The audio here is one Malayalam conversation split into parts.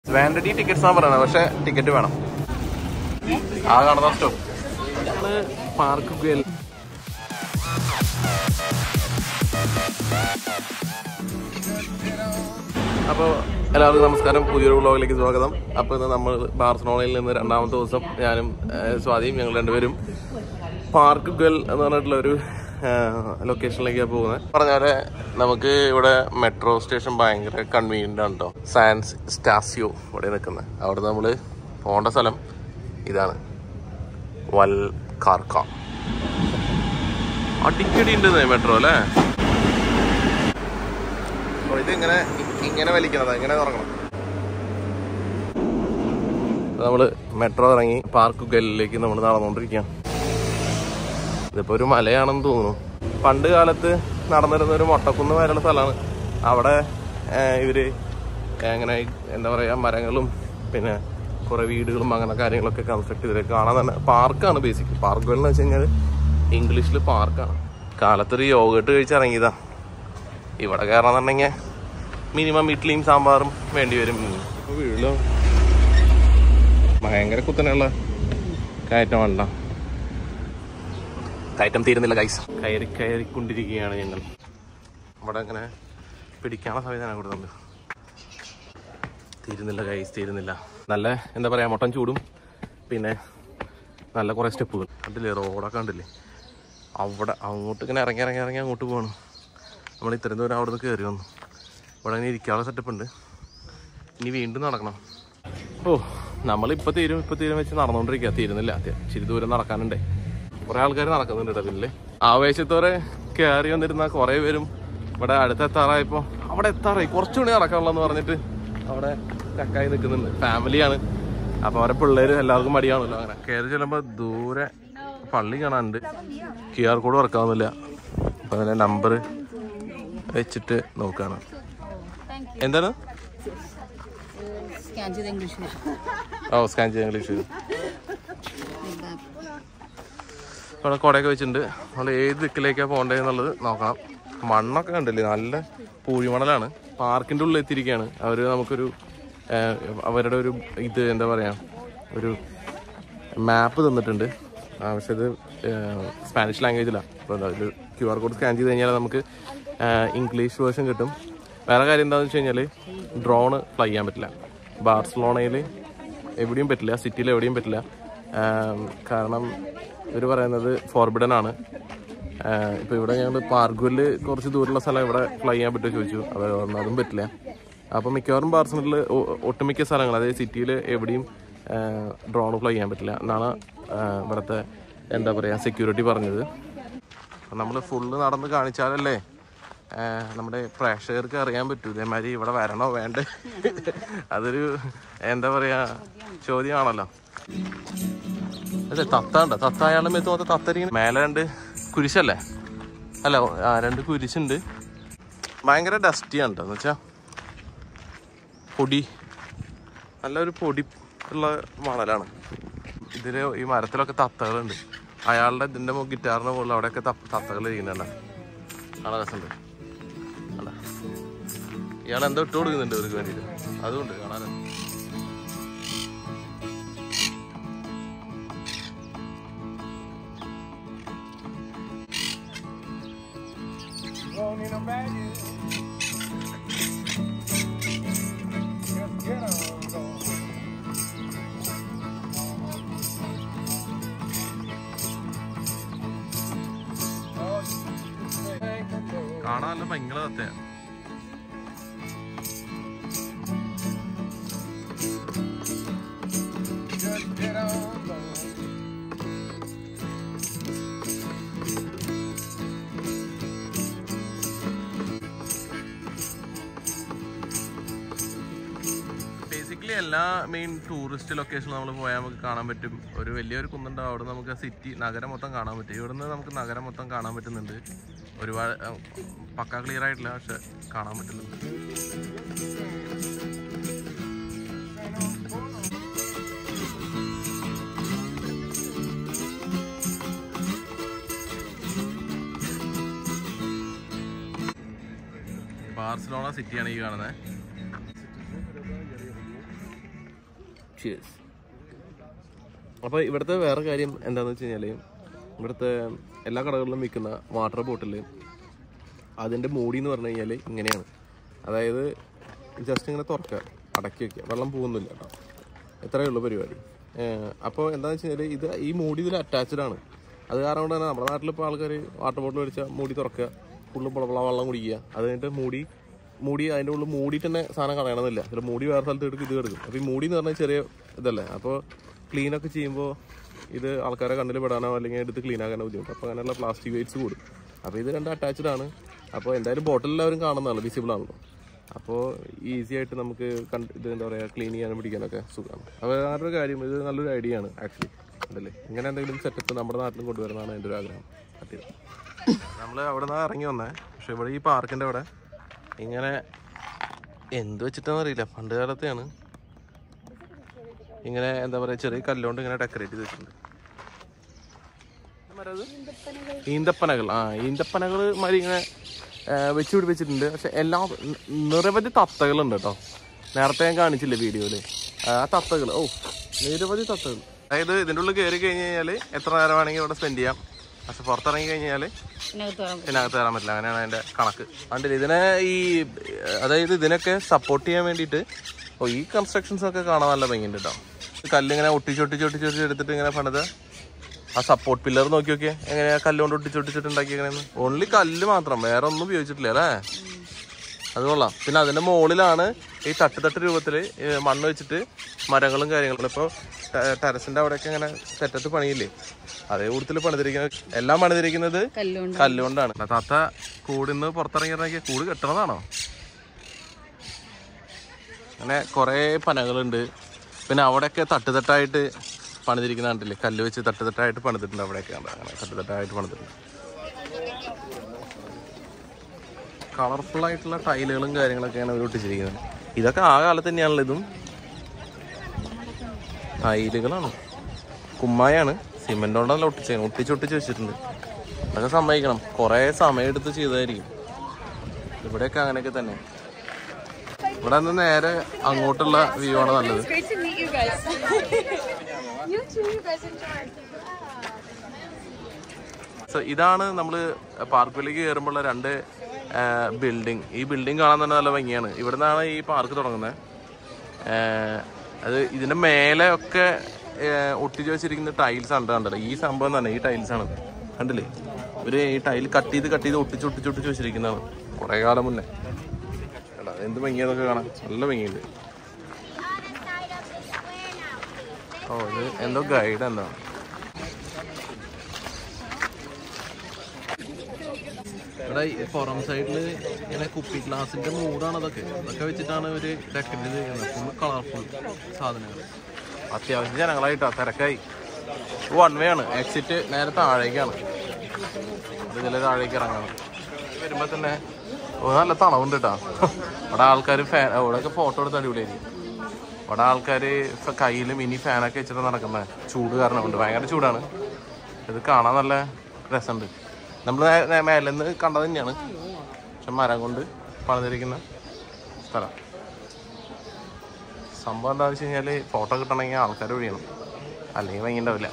വാൻഡറ്റി ടിക്കറ്റ്സ് ആണ് പറയണത് പക്ഷെ ടിക്കറ്റ് വേണം ആ കാണുന്ന സ്റ്റോപ്പ് പാർക്ക് ഗുയൽ അപ്പോൾ എല്ലാവർക്കും നമസ്കാരം പുതിയൊരു വ്ളോഗിലേക്ക് സ്വാഗതം അപ്പോൾ ഇന്ന് നമ്മൾ ബാർസലോണയിൽ നിന്ന് രണ്ടാമത്തെ ദിവസം ഞാനും ഏഹ്, സ്വാതിയും ഞങ്ങൾ രണ്ടുപേരും പാർക്ക് ഗുവൽ എന്ന് പറഞ്ഞിട്ടുള്ള ഒരു ലൊക്കേഷനിലേക്കാണ് പോകുന്നത് പറഞ്ഞ പോലെ നമുക്ക് ഇവിടെ മെട്രോ സ്റ്റേഷൻ ഭയങ്കര കൺവീനിയൻ്റ് ആണ് കേട്ടോ സാൻസ് സ്റ്റാസിയോ ഇവിടെ നിൽക്കുന്നത് അവിടെ നമ്മൾ പോകേണ്ട സ്ഥലം ഇതാണ് വൽ കാർക്ക അടിക്കടി ഉണ്ട് മെട്രോ അല്ലേ അപ്പോൾ ഇത് ഇങ്ങനെ ഇങ്ങനെ വലിക്കുന്നത് ഇങ്ങനെ തുറങ്ങണം നമ്മൾ മെട്രോ ഇറങ്ങി പാർക്ക് ഗല്ലിലേക്ക് നമ്മൾ നടന്നുകൊണ്ടിരിക്കുകയാണ് ഇതിപ്പോ ഒരു മലയാണെന്ന് തോന്നുന്നു പണ്ട് കാലത്ത് നടന്നിരുന്ന ഒരു മൊട്ടക്കുന്ന് വരെയുള്ള സ്ഥലമാണ് അവിടെ ഏഹ്, ഇവര് എങ്ങനെ എന്താ പറയാ മരങ്ങളും പിന്നെ കുറെ വീടുകളും അങ്ങനെ കാര്യങ്ങളൊക്കെ കൺസ്ട്രക്ട് ചെയ്തിട്ട് കാണാൻ തന്നെ പാർക്കാണ് ബേസിക് പാർക്കുകൾ എന്ന് വെച്ച് കഴിഞ്ഞാൽ ഇംഗ്ലീഷിൽ പാർക്കാണ് കാലത്തൊരു യോഗട്ട് കഴിച്ചിറങ്ങിയതാ ഇവിടെ കയറണമെന്നുണ്ടെങ്കിൽ മിനിമം ഇഡ്ലിയും സാമ്പാറും വേണ്ടി വരും ഇപ്പൊ വീട്ടിലോ ഭയങ്കര കുത്തനെയുള്ള കയറ്റം വേണ്ട കയറ്റം തീരുന്നില്ല കൈസ് കയറി കയറിക്കൊണ്ടിരിക്കുകയാണ് ഞങ്ങൾ ഇവിടെ അങ്ങനെ പിടിക്കാനുള്ള സംവിധാനം കൊടുത്തുണ്ട് തീരുന്നില്ല കൈസ് തീരുന്നില്ല നല്ല എന്താ പറയാ മൊട്ടൻ ചൂടും പിന്നെ നല്ല കുറേ സ്റ്റെപ്പുകൾ കണ്ടില്ലേ റോഡൊക്കെ കണ്ടില്ലേ അവിടെ അങ്ങോട്ട് ഇങ്ങനെ ഇറങ്ങി ഇറങ്ങി ഇറങ്ങി അങ്ങോട്ട് പോകണം നമ്മൾ ഇത്രയും ദൂരം അവിടെ നിന്ന് കയറി വന്നു ഇവിടെ ഇങ്ങനെ ഇരിക്കാനുള്ള സെറ്റപ്പ് ഉണ്ട് ഇനി വീണ്ടും നടക്കണം ഓ നമ്മളിപ്പോൾ തീരും ഇപ്പോൾ തീരും വെച്ച് നടന്നുകൊണ്ടിരിക്കുക തീരുന്നില്ല ഇച്ചിരി ദൂരം നടക്കാനുണ്ടേ കുറേ ആൾക്കാർ നടക്കുന്നുണ്ട് കേട്ടോ പിന്നെ ആവേശത്തോടെ കയറി വന്നിരുന്ന കുറേ പേരും ഇവിടെ അടുത്ത് എത്താറായപ്പോൾ അവിടെ എത്താറായി കുറച്ചുകൂടി നടക്കാനുള്ളതെന്ന് പറഞ്ഞിട്ട് അവിടെ ചക്കായി നിൽക്കുന്നുണ്ട് ഫാമിലിയാണ് അപ്പോൾ അവരെ പിള്ളേർ എല്ലാവർക്കും മടിയാണല്ലോ അങ്ങനെ കയറി ചെല്ലുമ്പോൾ ദൂരെ പള്ളി കാണാനുണ്ട് ക്യു ആർ കോഡ് വർക്കാവുന്നില്ല അപ്പോൾ അതിൻ്റെ നമ്പർ വെച്ചിട്ട് നോക്കുകയാണ് എന്താണ് സ്കാൻ ചെയ്ത് ഇംഗ്ലീഷിൽ ഓ സ്കാൻ ചെയ്യാൻ ഇംഗ്ലീഷ് ഇവിടെ കുടയൊക്കെ വെച്ചിട്ടുണ്ട് നമ്മൾ ഏത് ദിക്കിലേക്കാണ് പോകേണ്ടതെന്നുള്ളത് നോക്കണം മണ്ണൊക്കെ കണ്ടില്ലേ നല്ല പൂഴിമണലാണ് പാർക്കിൻ്റെ ഉള്ളിൽ എത്തിയിരിക്കുകയാണ് അവർ നമുക്കൊരു ഏഹ്, അവരുടെ ഒരു ഇത് എന്താ പറയുക ഒരു മാപ്പ് തന്നിട്ടുണ്ട് ആ, പക്ഷെ ഇത് ഏഹ്, സ്പാനിഷ് ലാംഗ്വേജിലാണ് അപ്പോൾ അതിൽ ക്യു ആർ കോഡ് സ്കാൻ ചെയ്ത് കഴിഞ്ഞാൽ നമുക്ക് ഏഹ്, ഇംഗ്ലീഷ് വേർഷൻ കിട്ടും വേറെ കാര്യം എന്താണെന്ന് വെച്ച് കഴിഞ്ഞാൽ ഡ്രോണ് ഫ്ലൈ ചെയ്യാൻ പറ്റില്ല ബാർസലോണയിൽ എവിടെയും പറ്റില്ല സിറ്റിയിൽ എവിടെയും പറ്റില്ല ആം, കാരണം ഇവർ പറയുന്നത് ഫോർബിഡൻ ആണ് ഇപ്പോൾ ഇവിടെ ഞങ്ങൾ പാർഗുവിൽ കുറച്ച് ദൂരമുള്ള സ്ഥലം ഇവിടെ ഫ്ലൈ ചെയ്യാൻ പറ്റുമോ ചോദിച്ചു അവർ പറഞ്ഞു അതും പറ്റില്ല അപ്പോൾ മിക്കവാറും ബാർസലോണിൽ ഒട്ടുമിക്ക സ്ഥലങ്ങൾ അതായത് സിറ്റിയിൽ എവിടെയും ഡ്രോൺ ഫ്ലൈ ചെയ്യാൻ പറ്റില്ല എന്നാണ് ആ, ഇവിടുത്തെ എന്താ പറയുക സെക്യൂരിറ്റി പറഞ്ഞത് അപ്പം നമ്മൾ ഫുള്ള് നടന്ന് കാണിച്ചാലല്ലേ ആ, നമ്മുടെ പ്രേക്ഷകർക്ക് അറിയാൻ പറ്റൂ ഇതേമാതിരി ഇവിടെ വരണോ വേണ്ടേ അതൊരു എന്താ പറയാ ചോദ്യമാണല്ലോ അതെ തത്ത ഉണ്ടോ തത്ത അയാളുടെ മേത്ത് മൊത്തം തത്തരിങ്ങനെ മേലെ രണ്ട് കുരിശല്ലേ അല്ല ആ രണ്ട് കുരിശുണ്ട് ഭയങ്കര ഡസ്റ്റിയാണ് കേട്ടോ എന്ന് വെച്ചാ പൊടി നല്ലൊരു പൊടി ഉള്ള മണലാണ് ഇതില് ഈ മരത്തിലൊക്കെ തത്തകളുണ്ട് അയാളുടെ ഇതിന്റെ ഗിറ്റാറിന്റെ മുകളിൽ അവിടെയൊക്കെ തത്ത- തത്തകൾ ഇരിക്കുന്നുണ്ട് നല്ല രസമുണ്ട് കണ്ടോ? ഇയാൾ എന്തോ ഇട്ട് കൊടുക്കുന്നുണ്ട് ഇവർക്ക് വേണ്ടിയിട്ട് അതുകൊണ്ട് കാണാൻ കാണാൻ നല്ല ഭയങ്കര തത്തയാണ് ബേസിക്കലി എല്ലാ മെയിൻ ടൂറിസ്റ്റ് ലൊക്കേഷനിലും നമ്മൾ പോയാൽ നമുക്ക് കാണാൻ പറ്റും ഒരു വലിയൊരു കുന്നുണ്ടാവും അവിടെ നമുക്ക് സിറ്റി നഗരം മൊത്തം കാണാൻ പറ്റും ഇവിടുന്ന് നമുക്ക് നഗരം മൊത്തം കാണാൻ പറ്റുന്നുണ്ട് ഒരുപാട് അഹ്, പക്ക ക്ലിയർ ആയിട്ടില്ല പക്ഷെ കാണാൻ പറ്റുന്നുണ്ട് ബാർസലോണ സിറ്റിയാണ് ഈ കാണുന്നത് ചിയേഴ്സ് അപ്പോൾ ഇവിടുത്തെ വേറെ കാര്യം എന്താണെന്ന് വെച്ച് കഴിഞ്ഞാൽ ഇവിടുത്തെ എല്ലാ കടകളിലും വിൽക്കുന്ന വാട്ടർ ബോട്ടിൽ അതിൻ്റെ മൂടി എന്ന് പറഞ്ഞു കഴിഞ്ഞാൽ ഇങ്ങനെയാണ് അതായത് ജസ്റ്റ് ഇങ്ങനെ തുറക്കുക അടക്കി വെക്കുക വെള്ളം പോകുന്നില്ല കേട്ടോ എത്രയേ ഉള്ളൂ പരിപാടി അപ്പോൾ എന്താണെന്ന് വെച്ച് കഴിഞ്ഞാൽ ഇത് ഈ മൂടി ഇതിൽ അറ്റാച്ച്ഡ് ആണ് അത് കാരണം കൊണ്ട് തന്നെ നമ്മുടെ നാട്ടിൽ ഇപ്പോൾ ആൾക്കാർ വാട്ടർ ബോട്ടിൽ മേടിച്ചാൽ മൂടി തുറക്കുക ഫുള്ള് പുളപ്പുള വെള്ളം കുടിക്കുക അത് കഴിഞ്ഞിട്ട് മൂടി മൂടി അതിൻ്റെ ഉള്ളിൽ മൂടിയിട്ട് തന്നെ സാധനം കളയണമെന്നില്ല ചില മൂടി വേറെ സ്ഥലത്ത് എടുക്കും ഇത് എടുക്കും അപ്പോൾ ഈ മൂടി എന്ന് പറഞ്ഞാൽ ചെറിയ ഇതല്ലേ അപ്പോൾ ക്ലീനൊക്കെ ചെയ്യുമ്പോൾ ഇത് ആൾക്കാരെ കണ്ണിൽ പെടാനോ അല്ലെങ്കിൽ എടുത്ത് ക്ലീൻ ആക്കാനോ ബുദ്ധിമുട്ട് അപ്പോൾ അങ്ങനെയുള്ള പ്ലാസ്റ്റിക് വെയിറ്റ്സ് കൂടും അപ്പോൾ ഇത് രണ്ട് അറ്റാച്ച്ഡ് ആണ് അപ്പോൾ എന്തായാലും ബോട്ടിൽ എല്ലാവരും കാണുന്നതാണ് വിസിബിൾ ആണല്ലോ അപ്പോൾ ഈസി ആയിട്ട് നമുക്ക് കണ്ട് ഇത് എന്താ പറയുക ക്ലീൻ ചെയ്യാനും പിടിക്കാനൊക്കെ സുഖമാണ് അപ്പോൾ വേറൊരു കാര്യം ഇത് നല്ലൊരു ഐഡിയ ആണ് ആക്ച്വലി അതല്ലേ ഇങ്ങനെ എന്തെങ്കിലും സെറ്റപ്പ് നമ്മുടെ നാട്ടിലും കൊണ്ടുവരുന്നതാണ് എൻ്റെ ഒരു ആഗ്രഹം സത്യം നമ്മൾ അവിടെ നിന്ന് ഇറങ്ങി വന്നേ പക്ഷെ ഇവിടെ ഈ പാർക്കിൻ്റെ അവിടെ ഇങ്ങനെ എന്ത് വെച്ചിട്ടാണെന്ന് അറിയില്ല പണ്ട് കാലത്തെയാണ് ഇങ്ങനെ എന്താ പറയുക ചെറിയ കല്ലുകൊണ്ട് ഇങ്ങനെ ഡെക്കറേറ്റ് ചെയ്ത് വെച്ചിട്ടുണ്ട് ഈന്തപ്പനകൾ ആ ഈന്തപ്പനകൾ മാതിരി ഇങ്ങനെ ആ, വെച്ച് പിടിപ്പിച്ചിട്ടുണ്ട് പക്ഷെ എല്ലാ ന- നിരവധി തത്തകളുണ്ട് കേട്ടോ നേരത്തെ ഞാൻ കാണിച്ചില്ലേ വീഡിയോയില് ആ തത്തകൾ ഓ നിരവധി തത്തകൾ അതായത് ഇതിൻ്റെ ഉള്ളിൽ കയറി കഴിഞ്ഞ് കഴിഞ്ഞാൽ എത്ര നേരം വേണമെങ്കിൽ ഇവിടെ സ്പെൻഡ് ചെയ്യാം പക്ഷെ പുറത്തിറങ്ങി കഴിഞ്ഞാൽ ഇതിനകത്ത് കയറാൻ പറ്റില്ല അങ്ങനെയാണ് അതിന്റെ കണക്ക് കണ്ടില്ല ഇതിനെ ഈ അതായത് ഇതിനൊക്കെ സപ്പോർട്ട് ചെയ്യാൻ വേണ്ടിയിട്ട് ഓ ഈ കൺസ്ട്രക്ഷൻസ് ഒക്കെ കാണാൻ നല്ല ഭംഗിയുണ്ട് കേട്ടോ കല്ലിങ്ങനെ ഒട്ടിച്ചൊട്ടിച്ച് ഒട്ടിച്ചൊട്ടിച്ച് എടുത്തിട്ട് ഇങ്ങനെ പണിത് ആ സപ്പോർട്ട് പില്ലർ നോക്കി നോക്കിയേ എങ്ങനെയാ കല്ലുകൊണ്ട് ഒട്ടിച്ചൊട്ടിച്ചിട്ട് ഉണ്ടാക്കിയെങ്ങനെയെന്ന് ഓൺലി കല്ല് മാത്രം വേറെ ഒന്നും ഉപയോഗിച്ചിട്ടില്ല അല്ലേ അത് കൊള്ളാം പിന്നെ അതിന്റെ മുകളിലാണ് ഈ തട്ട് തട്ട് രൂപത്തിൽ മണ്ണ് വെച്ചിട്ട് മരങ്ങളും കാര്യങ്ങളും ഇപ്പോൾ ടെറസിന്റെ അവിടെയൊക്കെ ഇങ്ങനെ തെറ്റത്ത് പണിയില്ലേ അതേ കൂട്ടത്തിൽ പണിതിരിക്കുന്നത് എല്ലാം പണിതിരിക്കുന്നത് കല്ലുകൊണ്ട് കല്ലുകൊണ്ടാണ് താത്ത കൂടിന്ന് പുറത്തിറങ്ങിയിറങ്ങിയ കൂട് കെട്ടണതാണോ അങ്ങനെ കുറേ പനകളുണ്ട് പിന്നെ അവിടെയൊക്കെ തട്ടുതട്ടായിട്ട് പണിതിരിക്കുന്ന കണ്ടില്ലേ കല്ല് വെച്ച് തട്ടുതട്ടായിട്ട് പണിതിട്ടുണ്ട് അവിടെയൊക്കെ കണ്ടോ? അങ്ങനെ തട്ടുതട്ടായിട്ട് പണിതിട്ടുണ്ട് കളർഫുൾ ആയിട്ടുള്ള ടൈലുകളും കാര്യങ്ങളൊക്കെയാണ് അവർ ഒട്ടിച്ചിരിക്കുന്നത് ഇതൊക്കെ ആ കാലത്ത് തന്നെയാണല്ലോ ഇതും ടൈലുകളാണ് കുമ്മായാണ് സിമെന്റ് കൊണ്ടല്ല ഒട്ടിച്ചത് ഒട്ടിച്ചൊട്ടിച്ച് വെച്ചിട്ടുണ്ട് അതൊക്കെ സമ്മതിക്കണം കുറേ സമയം എടുത്ത് ചെയ്തതായിരിക്കും ഇവിടെയൊക്കെ അങ്ങനെയൊക്കെ തന്നെ ഇവിടെ നിന്ന് നേരെ അങ്ങോട്ടുള്ള വ്യൂ ആണ് നല്ലത് Great to meet you guys. You too, you guys enjoy. So ഇതാണ് നമ്മൾ പാർക്കിലേക്ക് കയറുമ്പോഴുള്ള രണ്ട് ബിൽഡിംഗ് ഈ ബിൽഡിംഗ് കാണാൻ തന്നെ നല്ല ഭംഗിയാണ് ഇവിടെ നിന്നാണ് ഈ പാർക്ക് തുടങ്ങുന്നത് അത് ഇതിന്റെ മേലെ ഒക്കെ ഏഹ്, ഒട്ടിച്ച് വെച്ചിരിക്കുന്ന ടൈൽസ് ആണ് കണ്ടല്ലോ ഈ സംഭവം തന്നെ ഈ ടൈൽസ് ആണ് കണ്ടില്ലേ ഇവര് ഈ ടൈൽ കട്ട് ചെയ്ത് കട്ട് ചെയ്ത് ഒട്ടിച്ച് ഒട്ടിച്ച് ഒട്ടിച്ച് വെച്ചിരിക്കുന്നതാണ് കുറെ കാലം മുന്നേ എടാ എന്ത് ഭംഗിയതൊക്കെ കാണാൻ നല്ല ഭംഗിയുണ്ട് ഓ ഇത് എന്തോ ഗൈഡ് എന്താ ഇവിടെ ഈ പുറം സൈഡില് ഇങ്ങനെ കുപ്പി ഗ്ലാസിന്റെ മൂടാണ് അതൊക്കെ അതൊക്കെ വെച്ചിട്ടാണ് ഇവര് ഡെക്കറേറ്റ് ചെയ്യുന്നത് ഫുൾ കളർഫുൾ സാധനങ്ങൾ അത്യാവശ്യം ജനങ്ങളായിട്ടാ തിരക്കായി വൺ വേ ആണ് എക്സിറ്റ് നേരെ താഴേക്കാണ് ഇതിലെ താഴേക്ക് ഇറങ്ങണം വരുമ്പോ തന്നെ ഓ, നല്ല തണവുണ്ട് കേട്ടാ ഇവിടെ ആൾക്കാർ ഫാൻ ഇവിടെയൊക്കെ ഫോട്ടോ എടുത്ത് അടിപൊളിയായിരിക്കും ഇവിടെ ആൾക്കാർ കയ്യിൽ മിനി ഫാനൊക്കെ വെച്ചിട്ട് നടക്കുന്നത് ചൂട് കാരണമുണ്ട് ഭയങ്കര ചൂടാണ് ഇത് കാണാൻ നല്ല രസമുണ്ട് നമ്മൾ മേലെ നിന്ന് കണ്ടത് തന്നെയാണ് പക്ഷെ മരം കൊണ്ട് പണിതിരിക്കുന്ന സ്ഥലം സംഭവം എന്താണെന്ന് വെച്ച് കഴിഞ്ഞാൽ ഫോട്ടോ കിട്ടണമെങ്കിൽ ആൾക്കാർ ഒഴിയണം അല്ലെങ്കിൽ ഭംഗി ഉണ്ടാവില്ല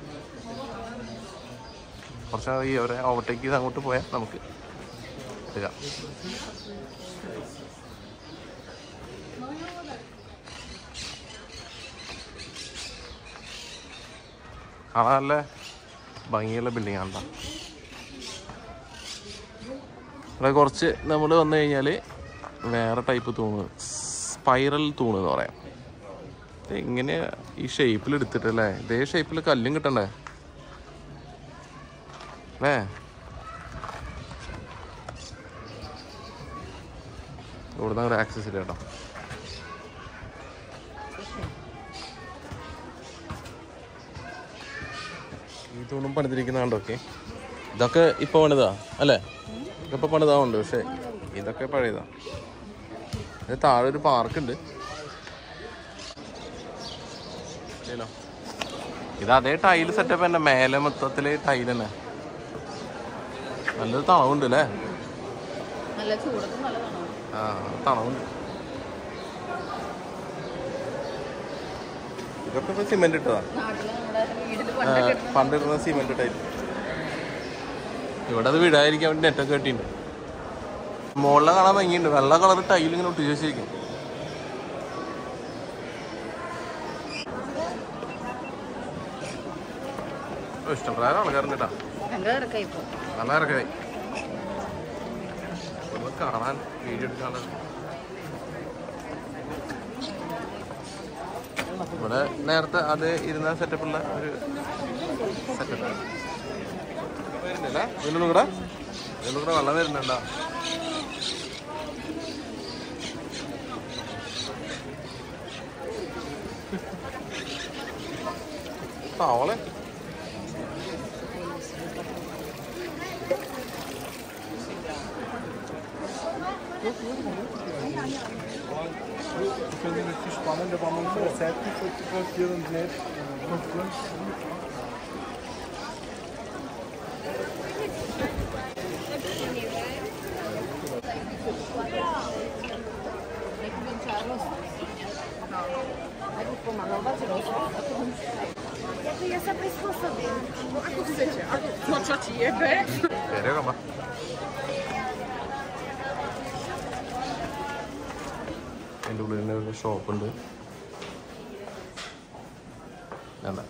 കുറച്ച് ഈ അവരെ ഓവർടേക്ക് ചെയ്ത് അങ്ങോട്ട് പോയാൽ നമുക്ക് എടുക്കാം കാണാൻ നല്ല ഭംഗിയുള്ള ബിൽഡിംഗ് ആണ് ഇവിടെ കുറച്ച് നമ്മൾ വന്നു കഴിഞ്ഞാൽ വേറെ ടൈപ്പ് തൂണ് സ്പൈറൽ തൂണ് എന്ന് പറയാം ഇത് ഇങ്ങനെ ഈ ഷേപ്പിൽ എടുത്തിട്ടല്ലേ ഇതേ ഷേപ്പിൽ കല്ലും കിട്ടണ്ടേ അല്ലേ ഇവിടുന്ന് അങ്ങോട്ട് ആക്സസ് ഇല്ല കേട്ടോ ഈ തൂണും പണിതിരിക്കുന്ന കണ്ടോക്കെ ഇതൊക്കെ ഇപ്പൊ പണിതാ അല്ലേ ഇതൊക്കെ ഇപ്പൊ പണിതാവുണ്ട് പക്ഷെ ഇതൊക്കെ പഴയതാ ഇത് താഴെ ഒരു പാർക്ക് ഉണ്ട് ഇല്ലല്ലോ. ഇത് അതേ ടൈൽ സെറ്റപ്പ് തന്നെ മേലെ മൊത്തത്തില് ടൈൽ തന്നെ നല്ലൊരു തണവുണ്ട് അല്ലേ നല്ല ചൂടത്ത് നല്ലതാണോ ആ തണവുണ്ട് ഇതൊക്കെ ഇപ്പൊ സിമെന്റ് ഇട്ടതാ നാട്ടില് നമ്മുടെ വീട്ടില് ആ, പണ്ടിരുന്ന സിമെന്റ് ടൈപ്പ് ഇവിടെ അത് വിടാതിരിക്കാൻ വേണ്ടി നെറ്റൊക്കെ കെട്ടിയിട്ടുണ്ട് മുകളിലെ കാണാൻ ഭംഗിയുണ്ട് വെള്ള കളർ ടൈൽ ഇങ്ങനെ ഒട്ടിച്ച് വെച്ചിരിക്കും ഇഷ്ടപ്രകാരം ആൾക്കാരുണ്ട് കേട്ടാ ഭയങ്കര തിരക്കായി ഇപ്പൊ നല്ല ഇറക്കായി ഒന്ന് കാണാൻ വീഡിയോ എടുക്കാണ്ട് ഇവിടെ നേരത്തെ അത് ഇരുന്ന സെറ്റപ്പുള്ള ഒരു സെറ്റപ്പ് വരുന്നില്ല ഇതിൻ്റെ കൂടെ ഇതിൻ്റെ കൂടെ വെള്ളം വരുന്നുണ്ടോ തവളെ Ich finde das viel spannender, weil man so selbst fotografiert und nicht Ja sa prispôsobię. Bo ako chcecie? Ako, no co ci jebę? പേരൊക്കെ വാ. അതിൻ്റെ ഉള്ളിൽ തന്നെ ഒരു ഷോപ്പുണ്ട് വേണ്ട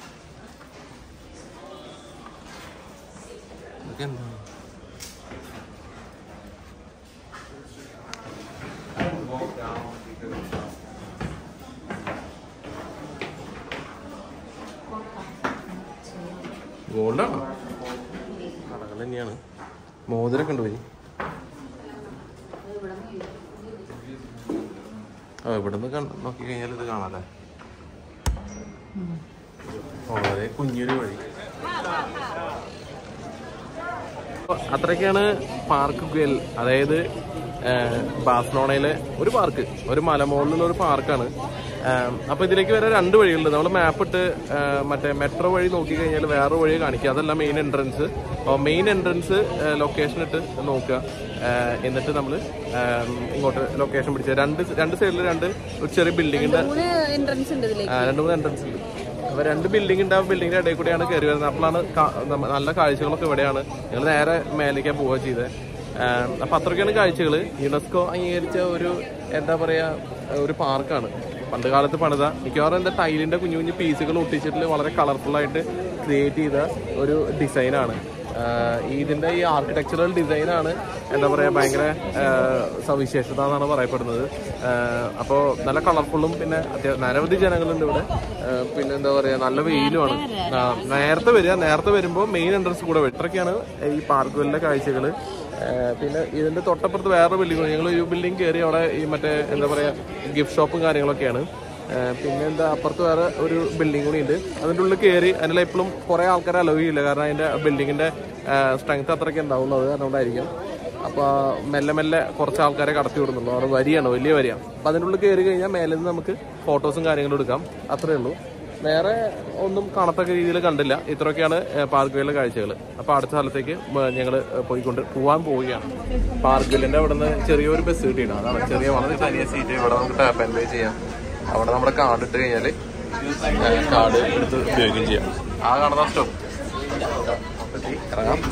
ഇതൊക്കെ എന്താ ഗോൾഡാണോ കടകൾ തന്നെയാണ് മോതിരൊക്കെ ഉണ്ട് പോയി ആ ഇവിടുന്ന് കണ്ട് നോക്കി കഴിഞ്ഞാൽ ഇത് കാണാല്ലേ വളരെ കുഞ്ഞൊരു വഴി അത്രയ്ക്കാണ് പാർക്ക് ഗുവൽ അതായത് ഏഹ്, ബാഴ്സലോണയിലെ ഒരു പാർക്ക് ഒരു മലമുകളിലുള്ള ഒരു പാർക്കാണ് ഏഹ്, അപ്പൊ ഇതിലേക്ക് വരെ രണ്ട് വഴികളുണ്ട് നമ്മൾ മാപ്പ് ഇട്ട് ഏഹ്, മറ്റേ മെട്രോ വഴി നോക്കി കഴിഞ്ഞാൽ വേറെ വഴി കാണിക്കുക അതല്ല മെയിൻ എൻട്രൻസ് അപ്പോൾ മെയിൻ എൻട്രൻസ് ലൊക്കേഷൻ ഇട്ട് നോക്കുക ഏഹ്, എന്നിട്ട് നമ്മൾ ഇങ്ങോട്ട് ലൊക്കേഷൻ പിടിച്ച രണ്ട് രണ്ട് സൈഡിൽ രണ്ട് ഒരു ചെറിയ ബിൽഡിങ്ങിന്റെ മൂന്ന് എൻട്രൻസ് ഉണ്ട് ഇതിലേക്ക് ആ, രണ്ട് മൂന്ന് എൻട്രൻസ് ഉണ്ട് അപ്പൊ രണ്ട് ബിൽഡിംഗ് ഉണ്ട് ആ ബിൽഡിങ്ങിന്റെ ഇടയിൽ കൂടിയാണ് കയറി വരുന്നത് അപ്പോഴാണ് കാ- നമ്മ- നല്ല കാഴ്ചകളൊക്കെ ഇവിടെയാണ് ഞങ്ങൾ നേരെ മേലേക്കാ പോവുക ചെയ്തത് അപ്പൊ അത്രയ്ക്കാണ് കാഴ്ചകൾ യുനെസ്കോ അംഗീകരിച്ച ഒരു എന്താ പറയാ ഒരു പാർക്കാണ് പണ്ട് കാലത്ത് പണിത മിക്കവാറും എന്താ ടൈലിന്റെ കുഞ്ഞു കുഞ്ഞു പീസുകൾ ഒട്ടിച്ചിട്ട് വളരെ കളർഫുൾ ആയിട്ട് ക്രിയേറ്റ് ചെയ്ത ഒരു ഡിസൈനാണ് ഇതിന്റെ ഈ ആർക്കിടെക്ചറൽ ഡിസൈനാണ് എന്താ പറയാ ഭയങ്കര ആ, സവിശേഷത എന്നാണ് പറയപ്പെടുന്നത് അപ്പോൾ നല്ല കളർഫുള്ളും പിന്നെ അത്യാവശ്യം നിരവധി ജനങ്ങളുണ്ട് ഇവിടെ ആ, പിന്നെ എന്താ പറയാ നല്ല വെയിലുമാണ് ആ, നേരത്തെ വരിക നേരത്തെ വരുമ്പോൾ മെയിൻ എൻട്രൻസ് കൂടെ വരും ഇത്രയൊക്കെയാണ് ഈ പാർക്കുകളിലെ കാഴ്ചകൾ പിന്നെ ഇതിന്റെ തൊട്ടപ്പുറത്ത് വേറെ ബിൽഡിംഗ് ഞങ്ങൾ ഈ ബിൽഡിംഗ് കയറി അവിടെ ഈ മറ്റേ എന്താ പറയാ ഗിഫ്റ്റ് ഷോപ്പും കാര്യങ്ങളൊക്കെയാണ് ഏഹ് പിന്നെ എന്താ അപ്പുറത്ത് വേറെ ഒരു ബിൽഡിംഗ് കൂടി ഉണ്ട് അതിൻ്റെ ഉള്ളിൽ കയറി അതിനുള്ള ഇപ്പോഴും കുറേ ആൾക്കാരെ അലവ് ചെയ്യില്ല കാരണം അതിൻ്റെ ബിൽഡിങ്ങിൻ്റെ സ്ട്രെങ്ത് അത്രയ്ക്ക് ഉണ്ടാവുന്നത് അതുകൊണ്ടായിരിക്കും അപ്പോൾ മെല്ലെ മെല്ലെ കുറച്ച് ആൾക്കാരെ കടത്തി വിടുന്നുള്ളൂ അവിടെ വരിയാണ് വലിയ വരിയാണ് അപ്പോൾ അതിൻ്റെ ഉള്ളിൽ കയറി കഴിഞ്ഞാൽ മേലെ നിന്ന് നമുക്ക് ഫോട്ടോസും കാര്യങ്ങളും എടുക്കാം അത്രേ ഉള്ളൂ വേറെ ഒന്നും കാണത്തക്ക രീതിയിൽ കണ്ടില്ല ഇത്രയൊക്കെയാണ് പാർക്കുകളിലെ കാഴ്ചകൾ അപ്പോൾ അടുത്ത സ്ഥലത്തേക്ക് ഞങ്ങൾ പോയിക്കൊണ്ട് പോകാൻ പോവുകയാണ് പാർക്കുകളിൻ്റെ അവിടെ നിന്ന് ചെറിയൊരു ബസ് കിട്ടിയിട്ടുണ്ട് അതാണ് ചെറിയ വളരെ ചെറിയ സീറ്റ് ഇവിടെ നമുക്ക് ടാപ്പ് ആൻഡ് പേ ചെയ്യാം അവിടെ നമ്മുടെ കാർഡ് ഇട്ട് കഴിഞ്ഞാല് കാർഡ് എടുത്ത് ഉപയോഗിക്കുകയും ചെയ്യാം ആ കാണുന്ന സ്റ്റോപ്പ് ഇറങ്ങാം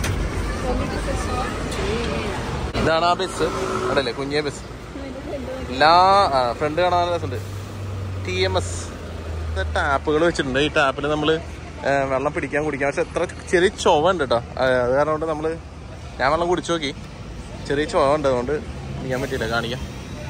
ഇതാണ് ആ ബസ് അവിടെയല്ലേ കുഞ്ഞേ ബസ് എല്ലാ ഫ്രണ്ട് കാണാൻ രസമുണ്ട് ടി എം എസ് ടാപ്പുകൾ വെച്ചിട്ടുണ്ട് ഈ ടാപ്പിൽ നമ്മൾ വെള്ളം പിടിക്കാൻ കുടിക്കാം പക്ഷെ എത്ര ചെറിയ ചൊവ ഉണ്ട് കേട്ടോ അത് കാരണം കൊണ്ട് നമ്മൾ ഞാൻ വെള്ളം കുടിച്ചു നോക്കി ചെറിയ ചൊവ ഉണ്ട് അതുകൊണ്ട് ചെയ്യാൻ പറ്റിയില്ല കാണിക്കാം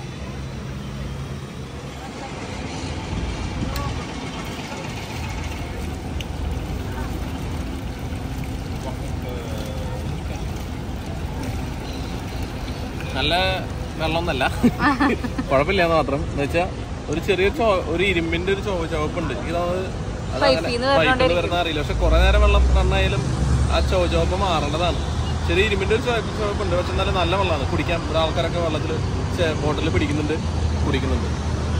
നല്ല വെള്ളമൊന്നല്ല കുഴപ്പമില്ല എന്ന് മാത്രം എന്ന് വെച്ചാൽ ഒരു ചെറിയ ചോ ഒരു ഇരുമ്പിന്റെ ഒരു ചുവ ചുവപ്പുണ്ട് ഇതത് പൈപ്പിന്ന് പൈപ്പിൽ വരുന്ന അറിയില്ല പക്ഷെ കുറെ നേരം വെള്ളം നന്നായാലും ആ ചുവ ചുവപ്പ് മാറേണ്ടതാണ് ചെറിയ ഇരുമ്പിന്റെ ഒരു ചുവപ്പ് ചുവപ്പുണ്ട് പക്ഷെ എന്നാലും നല്ല വെള്ളമാണ് കുടിക്കാൻ ഇവിടെ ആൾക്കാരൊക്കെ വെള്ളത്തിൽ ബോട്ടിൽ പിടിക്കുന്നുണ്ട് കുടിക്കുന്നുണ്ട്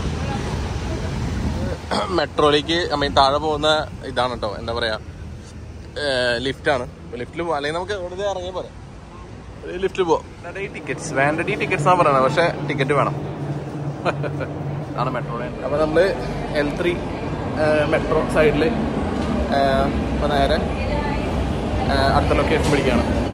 മെട്രോയിലേക്ക് ഐ മീൻ താഴെ പോകുന്ന ഇതാണ് കേട്ടോ എന്താ പറയാ ലിഫ്റ്റാണ് ലിഫ്റ്റിൽ അല്ലെങ്കിൽ നമുക്ക് ഇവിടെ ഇറങ്ങിയാൽ പോരെ ലിഫ്റ്റിൽ പോവാം ടിക്കറ്റ്സ് വാൻഡഡി ടിക്കറ്റ്സ് എന്നാണ് പറയുന്നത് പക്ഷെ ടിക്കറ്റ് വേണം ആണ് മെട്രോ അപ്പൊ നമ്മള് എൽ ത്രീ മെട്രോ സൈഡിൽ അപ്പോൾ നേരെ ആ, അടുത്ത ലൊക്കേഷൻ പിടിക്കുകയാണ്